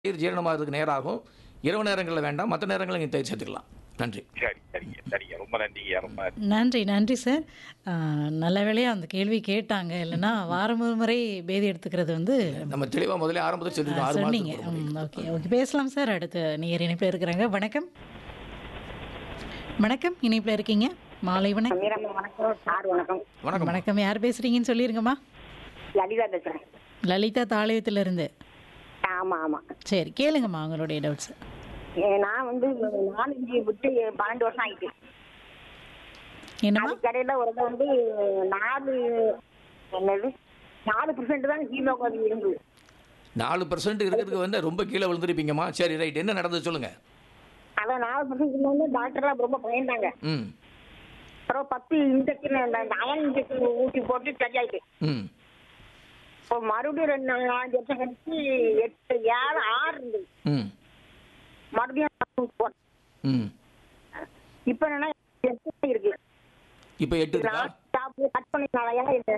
தயிர் ஜீரணமாகிறதுக்கு நேரம் ஆகும் இரவு நேரங்களில் வேண்டாம் மற்ற நேரங்களில் நீங்கள் தயிர் சேர்த்துக்கலாம் நன்றி சரி சரிங்க சரிங்க ரொம்ப நன்றிங்க ரொம்ப நன்றி. நன்றி நன்றி சார் ஆ, நல்ல வேளையாக அந்த கேள்வி கேட்டாங்க இல்லைன்னா வாரம் ஒரு முறை பேதி எடுத்துக்கிறது வந்து நம்ம தெளிவாக முதல்ல ஆரம்பத்தில் சொல்லியிருக்கோம் ஆறு சொன்னீங்க மாதத்துக்கு ம், ஓகே ஓகே பேசலாம் சார் அடுத்து நேர் இணைப்பில் இருக்கிறாங்க வணக்கம் வணக்கம் இணைப்பில் இருக்கீங்க மாலை வணக்கம் மீரம்மா வணக்கம் சார் வணக்கம் வணக்கம் வணக்கம் யார் பேசுறீங்கன்னு சொல்லிருங்கம்மா லலிதா பேசுறேன் லலிதா தாளையத்திலிருந்து ஆமா ஆமா சரி கேளுங்கம்மா உங்களுடைய டவுட்ஸ் ஏ, நான் வந்து நாலஞ்சு விட்டு பன்னெண்டு வருஷம் ஆயிட்டு என்னம்மா அதுக்கடையில ஒரு இதை வந்து நாலு என்னது நாலு பர்சன்ட் தான் ஹீமோகுளோபின் இருந்தது நாலு பர்சன்ட் இருக்கிறதுக்கு வந்து ரொம்ப கீழே விழுந்திருப்பீங்கம்மா சரி ரைட் என்ன நடந்தது சொல்லுங்கள் அதான் நாலு பர்சன்ட் வந்து டாக்டர்லாம் ரொம்ப பயந்தாங்க ம் அப்புறம் பத்து இன்ஜெக்ஷன் அந்த அயன் இன்ஜெக்ஷன் ஊசி போட்டு சரியாயிட்டு ம் இப்போ மறுபடியும் ரெண்டு நாலு நாலஞ்சு வருஷம் கழிச்சு எட்டு ஏழு ஆறு இருந்தது ம் மறுபடியும் போட்டேன் ம் இப்போ என்னன்னா எட்டு இருக்கு இப்போ எட்டு இருக்கா லாஸ்ட் ஸ்டாப் கட் பண்ணினாலயா இல்லை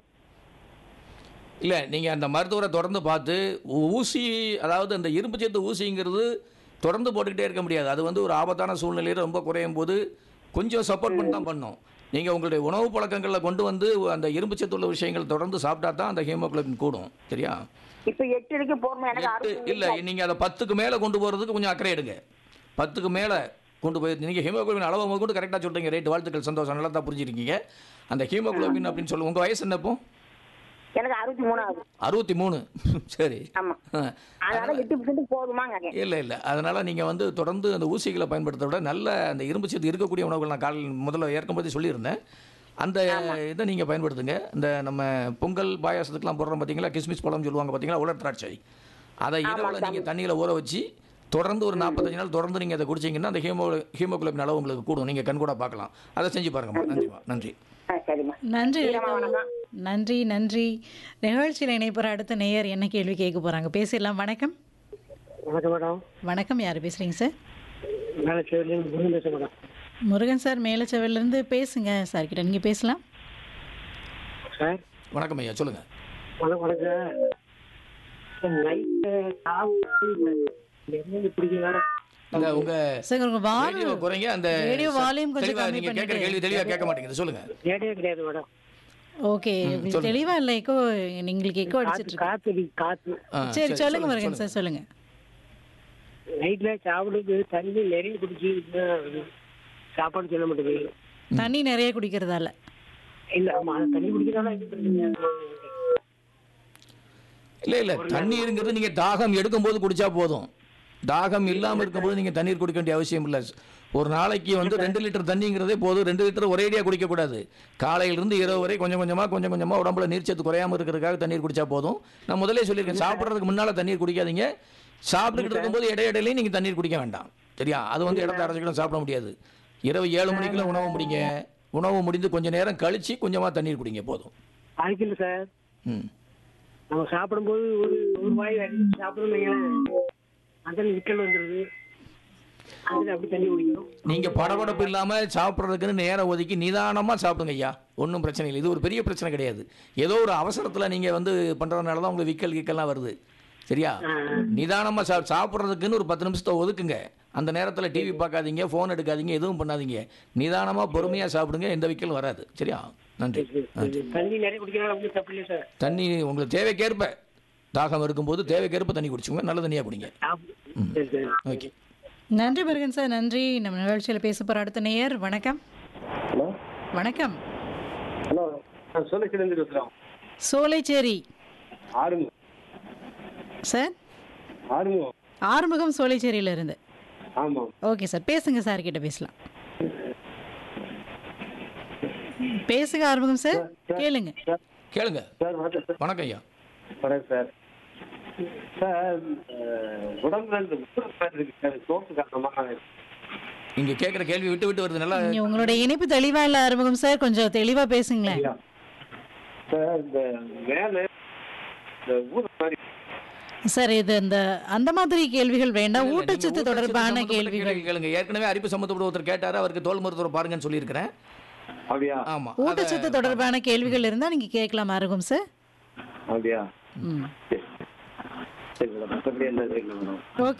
இல்லை நீங்கள் அந்த மருத்துவரை தொடர்ந்து பார்த்து ஊ- ஊசி அதாவது அந்த இரும்பு சத்து ஊசிங்கிறது தொடர்ந்து போட்டுக்கிட்டே இருக்க முடியாது அது வந்து ஒரு ஆபத்தான சூழ்நிலையில் ரொம்ப குறையும் போது கொஞ்சம் சப்போர்ட் பண்ணி தான் பண்ணும் நீங்கள் உங்களுடைய உணவு பழக்கங்களில் கொண்டு வந்து அந்த இரும்பு சத்து உள்ள விஷயங்கள் தொடர்ந்து சாப்பிட்டா தான் அந்த ஹீமோகுளோபின் கூடும் சரியா இப்போ எட்டு இருக்கு போடணும் எனக்கு எட்டு அறுபது இல்லை நீங்கள் அதை பத்துக்கு மேலே கொண்டு போகிறதுக்கு கொஞ்சம் அக்கறை எடுங்க பத்துக்கு மேலே கொண்டு போய் நீங்கள் ஹீமோகுளோபின் அளவு முதல் கொண்டு கரெக்டாக சொல்கிறீங்க ரைட் வாழ்த்துக்கள் சந்தோஷம் நல்லா தான் புரிஞ்சிருக்கீங்க அந்த ஹீமோகுளோபின் அப்படின்னு சொல்லுங்கள் உங்கள் வயசு என்ன இப்போ எனக்கு அறுபத்தி மூணு ஆகுது அறுபத்தி மூணு சரி ஆமா ஆ. அதனால எட்டு பர்சன்ட் போதுமாங்க இல்லை இல்லை அதனால் நீங்கள் வந்து தொடர்ந்து அந்த ஊசிகளை பயன்படுத்த விட நல்ல அந்த இரும்பு சத்து இருக்கக்கூடிய உணவுகள் நான் காலையில் முதல்ல ஏற்கும்போது சொல்லியிருந்தேன் அந்த இதை நீங்கள் பயன்படுத்துங்க இந்த நம்ம பொங்கல் பாயாசத்துக்குலாம் போடுறோம் பார்த்தீங்களா கிஸ்மிஸ் பழம் சொல்லுவாங்க பார்த்தீங்களா உலர் திராட்சை அதை இரவில் நீங்கள் தண்ணியில் ஊற வச்சு தொடர்ந்து ஒரு நாற்பத்தஞ்சு நாள் தொடர்ந்து நீங்கள் அதை குடிச்சீங்கன்னா அந்த ஹீமோ ஹீமோகுளோபின் அளவு உங்களுக்கு கூடும் நீங்கள் கண் கூட பார்க்கலாம் அதை செஞ்சு பாருங்கம்மா நன்றிம்மா நன்றி ஆ, சரிம்மா நன்றி வீரம்மா, லலிதா. வணக்கம். நன்றி நன்றி நிகழ்ச்சியில் இணைப்புற அடுத்த நேயர் என்ன கேள்வி கேட்க போறாங்க பேசிடலாம் வணக்கம் வணக்கம் மேடம் வணக்கம் யார் பேசுறீங்க சார் மேலே சேவலின் முருகன் பேசுகிறேன் மேடம் முருகன் சார் மேலச்செவல்ல இருந்து பேசுங்க சார் கிட்ட நீங்க பேசலாம் சார் வணக்கம் ஐயா சொல்லுங்கள் வணக்கம் வணக்கம் நைட்டு சாப்பிட்டு நிறைய பிடிக்க வேற இல்லை உங்கள் சார் உங்க வால் ரேடியோ குறைங்க அந்த ரேடியோ வால்யூம் கொஞ்சம் தெளிவா கம்மி நீங்கள் கேட்குற பண்ணிட்டு. கேள்வி தெளிவாக கேட்க மாட்டேங்குது சொல்லுங்கள் ரேடியோ கிடையாது மேடம் ஓகே தெளிவா இல்ல எக்கோ எங்களுக்கு எக்கோ அடிச்சிட்டு காற்று இருக்கு காற்று அடிக்குது, காற்று ஆ, சரி சொல்லுங்க முருகன் சார் சொல்லுங்க நைட்டில் சாப்பிடுறது தண்ணி நிறைய குடிச்சு இதுதான் சாப்பாடு சொல்ல மாட்டேங்குது தண்ணி நிறைய குடிக்கிறதால இல்லை ஆமாம் அது தண்ணி குடிக்கிறதால இது பிரச்சனை இல்லை இல்லை தண்ணீருங்கிறது நீங்கள் தாகம் எடுக்கும்போது குடிச்சா போதும் தாகம் இல்லாமல் இருக்கும்போது நீங்கள் தண்ணீர் குடிக்க வேண்டிய அவசியம் இல்லை ஒரு நாளைக்கு வந்து ரெண்டு லிட்டர் தண்ணிங்கிறதே போதும் ரெண்டு லிட்டர் ஒரேடியாக குடிக்கக்கூடாது காலையிலிருந்து இரவு வரை கொஞ்சம் கொஞ்சமாக கொஞ்சம் கொஞ்சமாக உடம்புல நீர்ச்சத்து குறையாமல் இருக்கிறதுக்காக தண்ணீர் குடிச்சா போதும் நான் முதலே சொல்லியிருக்கேன் சாப்பிட்றதுக்கு முன்னால் தண்ணீர் குடிக்காதீங்க சாப்பிட்டுக்கிட்டு இருக்கும்போது இடையிடையிலையும் நீங்கள் தண்ணீர் குடிக்க வேண்டாம் சரியா அது வந்து இடத்த அரைச்சிக்கிடும் சாப்பிட முடியாது இரவு ஏழு மணிக்குள்ள உணவு முடிங்க உணவு முடிந்து கொஞ்சம் நேரம் கழித்து கொஞ்சமாக தண்ணீர் குடிங்க போதும் ஆய்க்கில்ல சார் ம் நம்ம சாப்பிடும்போது ஒரு ஒரு வாய் அடிச்சு சாப்பிடணும் அந்த விக்கல் வந்துடுது அதில் அப்படி தண்ணி குடிக்கணும் நீங்க படபடப்பு இல்லாம சாப்பிட்றதுக்குன்னு நேரம் ஒதுக்கி நிதானமா சாப்பிடுங்க ஐயா ஒன்றும் பிரச்சனை இல்லை இது ஒரு பெரிய பிரச்சனை கிடையாது ஏதோ ஒரு அவசரத்துல நீங்க வந்து பண்றதுனால தான் உங்களுக்கு விக்கல் கிக்கல்லாம் வருது சரியா நிதானமா சா சாப்பிட்றதுக்குன்னு ஒரு பத்து நிமிஷத்தை ஒதுக்குங்க அந்த நேரத்துல டிவி பார்க்காதீங்க ஃபோன் எடுக்காதீங்க எதுவும் பண்ணாதீங்க நிதானமா பொறுமையா சாப்பிடுங்க எந்த விக்கலும் வராது சரியா நன்றி நன்றி தண்ணி நிறைய குடிக்கிறனால ஒன்றும் தப்பு இல்லை சார் தண்ணி உங்களுக்கு தேவைக்கேற்ப தாகம் இருக்கும்போது தேவைக்கேற்ப தண்ணி குடிச்சுங்க நல்ல தண்ணியா குடிங்க சாப்பிடு சரி சரி ஓகே நன்றி முருகன் சார் நன்றி நம்ம நிகழ்ச்சியில பேச போற அடுத்த நேயர் வணக்கம் ஹலோ வணக்கம் ஹலோ நான் சோழச்சிலேருந்து பேசுகிறோம் சோலைச்சேரி ஆறுங்க சார் ஆறுங்க ஆறுமுகம் சோலைச்சேரியில இருந்து ஆமாம் ஓகே சார் பேசுங்க சார் கிட்ட பேசலாம் பேசுங்க ஆறுமுகம் சார் கேளுங்க கேளுங்க சார் வணக்கம் சார் வணக்கம் ஐயா வணக்கம் சார் சார் அஹ், உடம்புல இந்த முதுகு இருக்கு சார் சோப்பு காரணமாக நீங்க கேட்குற கேள்வி விட்டு விட்டு வருது நல்லா நீங்க உங்களோட இணைப்பு தெளிவா இல்ல ஆறுமுகம் சார் கொஞ்சம் தெளிவா பேசுங்களேன் சார் இந்த மேலே இந்த ஊர் மாதிரி சார் இது இந்த அந்த மாதிரி கேள்விகள் வேண்டாம் இல்ல, ஊட்டச்சத்து நீங்க தொடர்பான சம்பந்தப்பட்ட கேள்விகள் கேள்வி கேளுங்க ஏற்கனவே அரிப்பு சம்பந்தப்பட்ட ஒருத்தர் கேட்டாரு அவருக்கு தோல் மருத்துவர் பாருங்கன்னு சொல்லியிருக்கிறேன் அப்படியா ஆமா ஊட்டச்சத்து தொடர்பான கேள்விகள் இருந்தா நீங்க கேட்கலாம் ஆறுமுகம் சார் அப்படியா ம் சரி சரி மேடம் மற்றபடி என்ன இல்லை மேடம் ஓகே